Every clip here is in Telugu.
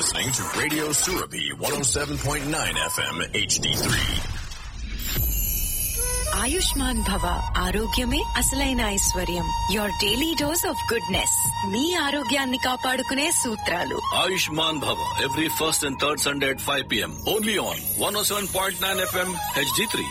listening to Radio Surabi 107.9 FM HD3. Ayushman భవ ఆరోగ్యమే అసలైన ఐశ్వర్యం your daily dose of goodness మీ ఆరోగ్యాన్ని కాపాడుకునే సూత్రాలు Ayushman Bhava every first and third Sunday at 5 p.m. Only on 107.9 FM HD3.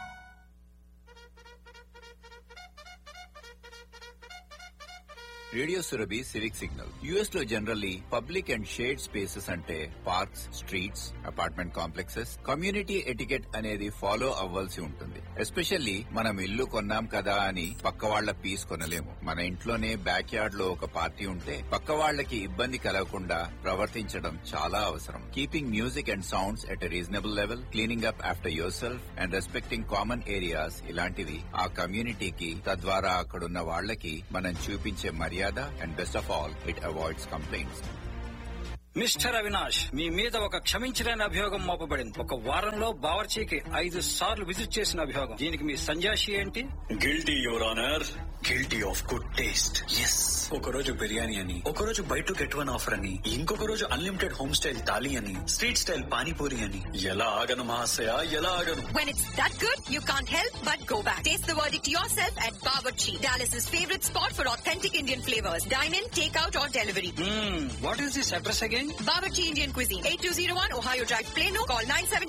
Radio Surabhi civic signal US లో generally public and shared spaces అంటే parks streets apartment complexes community etiquette అనేది ఫాలో అవ్వాల్సి ఉంటుంది ఎస్పెషల్లీ మనం ఇల్లు కొన్నాం కదా అని పక్క వాళ్ల పీస్ కొనలేము మన ఇంట్లోనే బ్యాక్ యార్డ్ లో ఒక పార్టీ ఉంటే పక్క వాళ్లకి ఇబ్బంది కలగకుండా ప్రవర్తించడం చాలా అవసరం keeping music and sounds at reasonable level cleaning up after yourself and respecting common areas ఇలాంటివి ఆ కమ్యూనిటీకి తద్వారా అక్కడున్న వాళ్ళకి మనం చూపించే మర్యాద and best of all it avoids complaints mister Avinash మీ మీద ఒక క్షమించలేని అభియోగం మోపబడింది ఒక వారంలో బావర్చీకి ఐదు సార్లు విజిట్ చేసిన అభియోగం దీనికి మీ సంజాషి ఏంటి Guilty, Your Honor. Guilty of good taste. Yes ఒక రోజు బిర్యానీ అని ఒక రోజు buy two get one offer అని ఇంకొక రోజు అన్లిమిటెడ్ హోమ్ స్టైల్ థాలీ అని స్ట్రీట్ స్టైల్ పానీపూరి అని ఎలా ఆగను మహాశయ ఎలా ఆగను When it's that good, you can't help but go back. Taste the verdict yourself at Bawarchi, Dallas's favorite spot for authentic Indian flavors. Dine in, take out or delivery. What is this address again Bawarchi Indian Cuisine, 8201 Ohio Drive, Plano. Call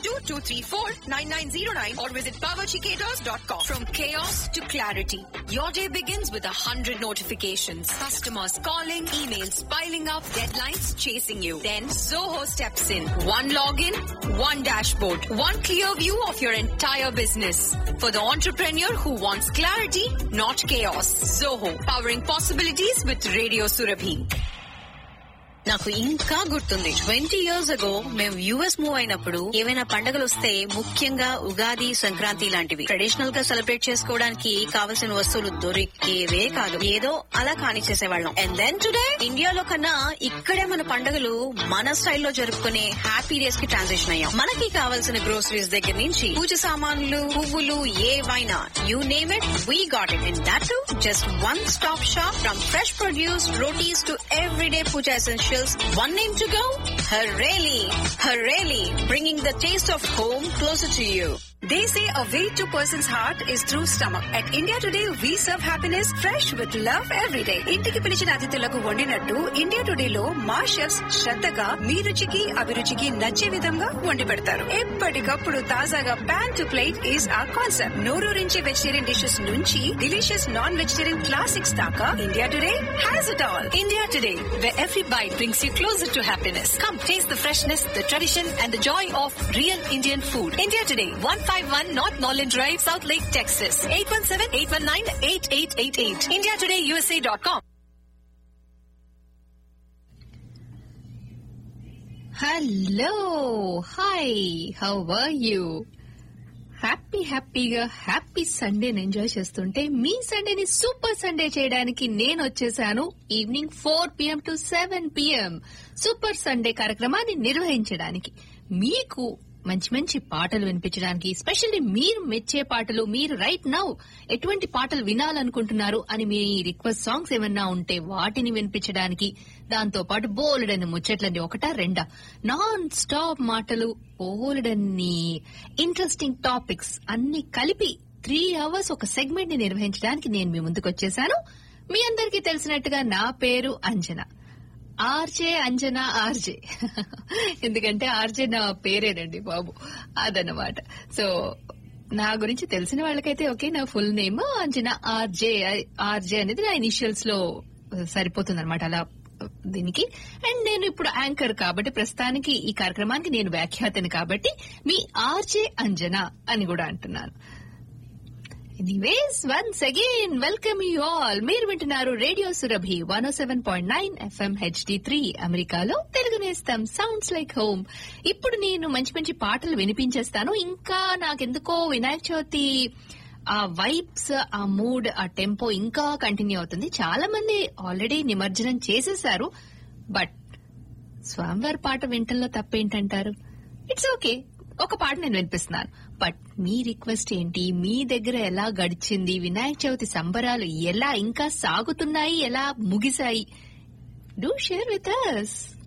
972-234-9909 or visit bawarchicaters.com. From chaos to clarity, your day begins with a hundred notifications. Customers calling, emails piling up, deadlines chasing you. Then Zoho steps in. One login, one dashboard, one clear view of your entire business. For the entrepreneur who wants clarity, not chaos. Zoho, powering possibilities with Radio Surabhi. నాకు ఇంకా గుర్తుంది ట్వంటీ ఇయర్స్ అగో మేము యుఎస్ మూవ్ అయినప్పుడు ఏవైనా పండుగలు వస్తే ముఖ్యంగా ఉగాది సంక్రాంతి లాంటివి ట్రెడిషనల్ గా సెలబ్రేట్ చేసుకోవడానికి కావలసిన వస్తువులు దొరికేవే కాదు ఏదో అలా కానిచ్చేసేవాళ్ళం అండ్ దెన్ టుడే ఇండియాలో కన్నా ఇక్కడే మన పండుగలు మన స్టైల్లో జరుపుకునే హ్యాపీ డేస్ కి ట్రాన్సిషన్ అయ్యాం మనకి కావాల్సిన గ్రోసరీస్ దగ్గర నుంచి పూజ సామాన్లు పువ్వులు ఏవైనా you name it we got it in that just one stop shop from fresh produce rotis to everyday puja essentials. One name to go? Hareli. Hareli, bringing the taste of home closer to you. They say a way to person's heart is through stomach. At India Today, we serve happiness fresh with love every day. ఇంటికి పిలిచిన అతిథులకు వండినట్టు ఇండియా టుడే లో మా షెఫ్స్ శ్రద్ధగా మీ రుచికి అభిరుచికి నచ్చే విధంగా వండి పెడతారు ఎప్పటికప్పుడు తాజాగా pan to plate is a concept నోరూరించే వెజిటేరియన్ డిషెస్ నుంచి డిలీషియస్ నాన్ వెజిటేరియన్ క్లాసిక్స్ దాకా India Today has it all India Today where every bite brings you closer to happiness. Come taste the freshness, the tradition, and the joy of real Indian food. India Today, 151 North Norland Drive, South Lake, Texas. 817-819-8888. IndiaTodayUSA.com. Hello hi how are you happy హ్యాపీగా హ్యాపీ సండేని ఎంజాయ్ చేస్తుంటే మీ సండేని సూపర్ సండే చేయడానికి నేను వచ్చేసాను evening four PM to seven PM super Sunday కార్యక్రమాన్ని నిర్వహించడానికి మీకు మంచి మంచి పాటలు వినిపించడానికి స్పెషల్లీ మీరు మెచ్చే పాటలు మీరు రైట్ నౌ ఎటువంటి పాటలు వినాలనుకుంటున్నారు అని మీ రిక్వెస్ట్ సాంగ్స్ ఏమన్నా ఉంటే వాటిని వినిపించడానికి దాంతో పాటు బోలెడని ముచ్చట్లండి ఒకటా రెండా నాన్ స్టాప్ మాటలు బోలెడన్ని ఇంట్రెస్టింగ్ టాపిక్స్ అన్ని కలిపి త్రీ అవర్స్ ఒక సెగ్మెంట్ ని నిర్వహించడానికి నేను మీ ముందుకు వచ్చేసాను మీ అందరికీ తెలిసినట్టుగా నా పేరు అంజన ఆర్జే అంజనా ఆర్జే ఎందుకంటే ఆర్జే నా పేరేనండి బాబు అదన్నమాట సో నా గురించి తెలిసిన వాళ్ళకైతే ఓకే నా full name Anjana RJ RJ అనేది నా ఇనిషియల్స్ లో సరిపోతుంది అనమాట అలా దీనికి అండ్ నేను ఇప్పుడు యాంకర్ కాబట్టి ప్రస్తుతానికి ఈ కార్యక్రమానికి నేను వ్యాఖ్యాతని కాబట్టి మీ ఆర్జే అంజనా అని కూడా అంటున్నాను anyways once again welcome you all మీరు వింటున్నారు radio Surabhi one seven point nine FM HD three అమెరికాలో తెలుగు నేస్తాం సౌండ్స్ లైక్ హోమ్ ఇప్పుడు నేను మంచి మంచి పాటలు వినిపించేస్తాను ఇంకా నాకెందుకో వినాయక చవితి ఆ వైబ్స్ ఆ మూడ్ ఆ టెంపో ఇంకా కంటిన్యూ అవుతుంది చాలా మంది ఆల్రెడీ నిమజ్జనం చేసేశారు బట్ స్వామివారి పాట వింటంలో తప్పేంటంటారు ఇట్స్ ఓకే ఒక పాట నేను వినిపిస్తున్నాను బట్ మీ రిక్వెస్ట్ ఏంటి మీ దగ్గర ఎలా గడిచింది వినాయక చవితి సంబరాలు ఎలా ఇంకా సాగుతున్నాయి ఎలా ముగిశాయి డూ షేర్ విత్ అస్